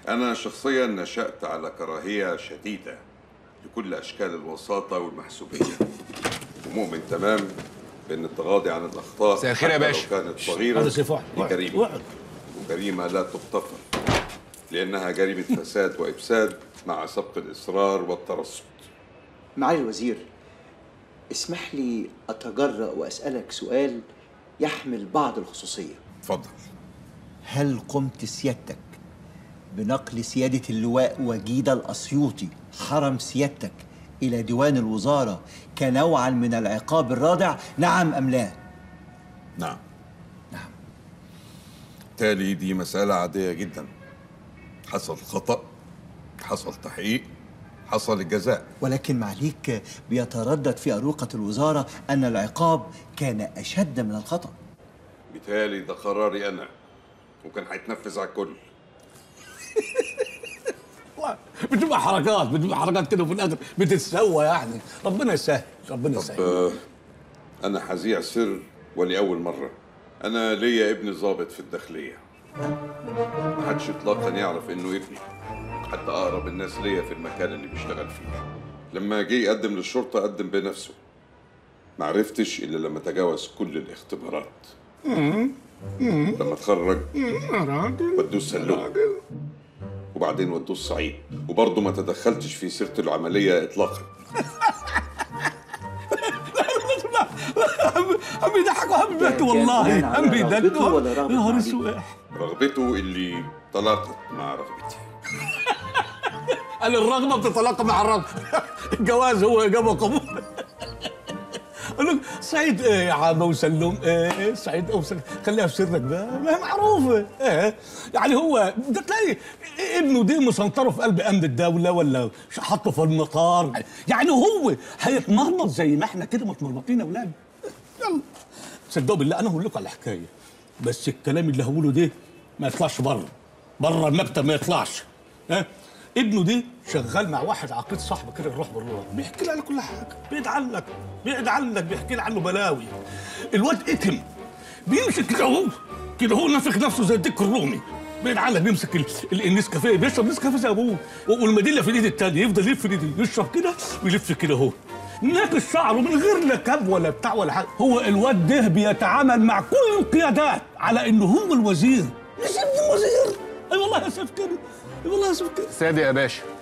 أنا شخصيا نشأت على كراهية شديدة لكل أشكال الوساطة والمحسوبية ومؤمن تمام بأن التغاضي عن الأخطاء مساء الخير يا حتى لو باشا. كانت صغيرة هذا سيف واحد دي واحد جريمة واحد وجريمة لا تغتفر لأنها جريمة فساد وإفساد مع سبق الإصرار والترصد معالي الوزير اسمح لي أتجرأ وأسألك سؤال يحمل بعض الخصوصية اتفضل هل قمت سيادتك بنقل سيادة اللواء وجيد الأسيوطي حرم سيادتك إلى ديوان الوزارة كنوعا من العقاب الرادع نعم أم لا؟ نعم نعم بالتالي دي مسألة عادية جدا حصل خطأ حصل تحقيق حصل الجزاء ولكن معليك بيتردد في أروقة الوزارة أن العقاب كان أشد من الخطأ بالتالي ده قراري أنا وكان هيتنفذ على الكل والله بتبقى حركات بتبقى حركات كده وفي الاخر بتتسوى يعني ربنا يسهل ربنا يسهل آه، أنا هذيع سر ولأول مرة أنا ليا ابن ضابط في الداخلية محدش إطلاقا يعرف إنه ابني حتى أقرب الناس ليا في المكان اللي بيشتغل فيه لما جه يقدم للشرطة قدم بنفسه معرفتش إلا لما تجاوز كل الاختبارات لما اتخرج ودوه السلوم وبعدين ودوه الصعيد وبرضه ما تدخلتش في سيرة العملية إطلاقا هم بيضحكوا هم بيبكوا والله كان هم على رغبته بيدلوا ولا رغبة يا نهار عليه؟ اسود رغبته اللي تلاقت مع رغبتي قال الرغبه بتتلاقى مع الرغبه الجواز هو اجابه وقبول قال لك سعيد ايه يا عم وسلم ايه سعيد او سلم خليها في سرك بقى ما هي معروفه ايه يعني هو ده تلاقي ابنه ده مسنطره في قلب امن الدوله ولا حاطه في المطار يعني هو هيتمرمط زي ما احنا كده متمرمطين يا اولاد يلا صدقوا بالله انا هقول لكم على حكايه بس الكلام اللي هقوله ده ما يطلعش بره بره المكتب ما يطلعش ها ابنه ده شغال مع واحد عقيد صاحبه كده الروح بالروح بيحكي لي على كل حاجه بيدعي لك بيدعي لك بيحكي لي عنه بلاوي الواد اتم بيمسك كده اهو كده هو نافخ نفسه زي الديك الرومي بيدعي لك بيمسك ال- ال- النسكافيه بيشرب نسكافيه زي ابوه والمديله في الايد التانيه يفضل يلف في الايد يشرب كده ويلف كده اهو ناقش شعره من غير لا كاب ولا بتاع ولا حاجه هو الواد ده بيتعامل مع كل القيادات على انه هو الوزير مش ابن الوزير اي والله يا سيف كده اي والله يا سيف كده سادة يا باشا